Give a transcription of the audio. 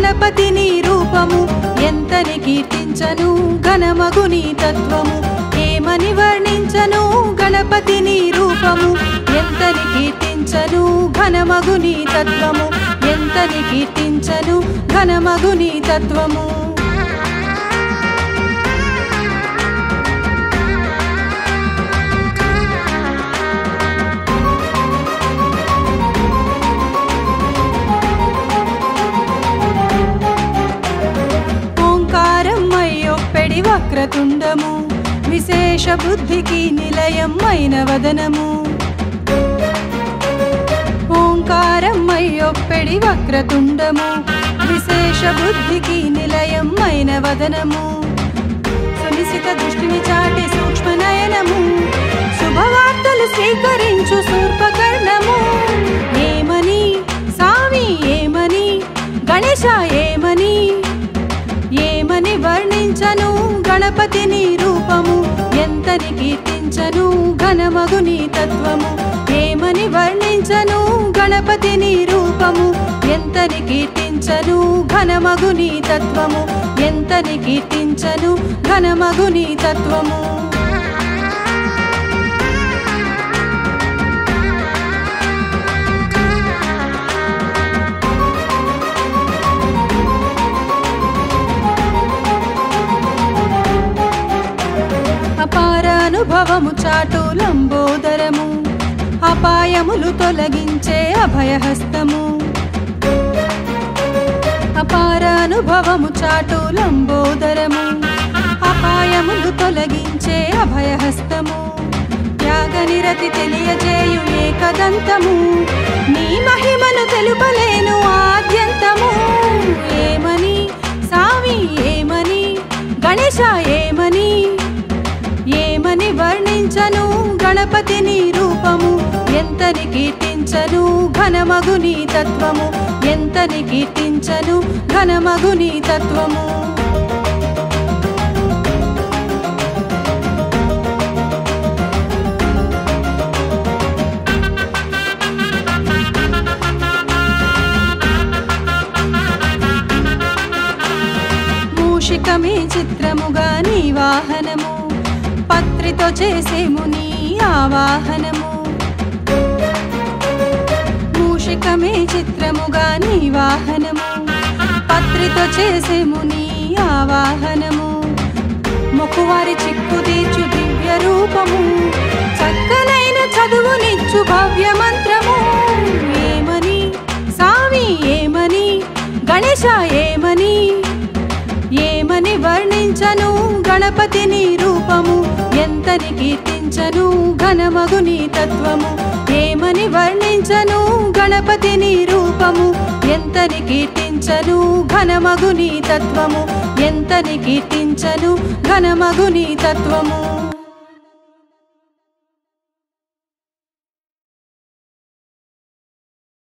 గణపతిని రూపము ఎంతని కీర్తించను ఘనమగుని తత్వము ఏమని వర్ణించను గణపతిని రూపము ఎంతని కీర్తించను ఘనమగుని తత్వము ఎంతని కీర్తించను ఘనమగుని తత్వము ఓంకారం అయ్యొప్పెడి వక్రతుండము విశేష బుద్ధికి నిలయం అయిన వదనము ఓంకారం అయ్యొప్పెడి వక్రతుండము విశేష బుద్ధికి నిలయం అయిన వదనము సునిశిత దృష్టిని చాటి సూక్ష్మ నయనము శుభవార్తలు స్వీకరించు శూర్పకర్ణము ఏమని సామి ఏమని గణేశ ఏమని ఏమని వర్ణించను గణపతిని రూపము ఎంతని కీర్తించను ఘనమగుని తత్వము ఏమని వర్ణించను గణపతిని రూపము ఎంతని కీర్తించను ఘనమగుని తత్వము ఎంతని కీర్తించను ఘనమగుని తత్వము అపారానుభవము చాటు లంబోదరము అపాయములు తొలగించే అభయహస్తము అపారానుభవము చాటు లంబోదరము అపాయములు తొలగించే అభయహస్తము త్యాగనిరతి తెలియజేయు ఏకదంతము నీ మహిమను తెలుపలేను ఆద్యంతము ఏమని సామి ఏమని గణేశ ఏమని ఏమని వర్ణించను గణపతిని రూపము ఎంతని కీర్తించను ఘనమగుని తత్వము ఎంతని కీర్తించను ఘనమగుని తత్వము మూషికమే చిత్రముగా నీ వాహనము పత్రితో చేసేము నీ ఆవాహనము మూషికమే చిత్రముగా నీ వాహనము పత్రితో చేసేము నీ ఆవాహనము మొక్కువారి చిక్కు తీర్చు దివ్య రూపము చక్కనైన చదువునిచ్చు భవ్య మంత్రము ఏమని సామి ఏమని గణేశ ఏమని ఏమని వర్ణించను గణపతిని రూపము ఎంతని కీర్తించను ఘనమగుని తత్వము ఏమని వర్ణించను గణపతిని రూపము ఎంతని కీర్తించను ఘనమగుని తత్వము ఎంతని కీర్తించను ఘనమగుని తత్వము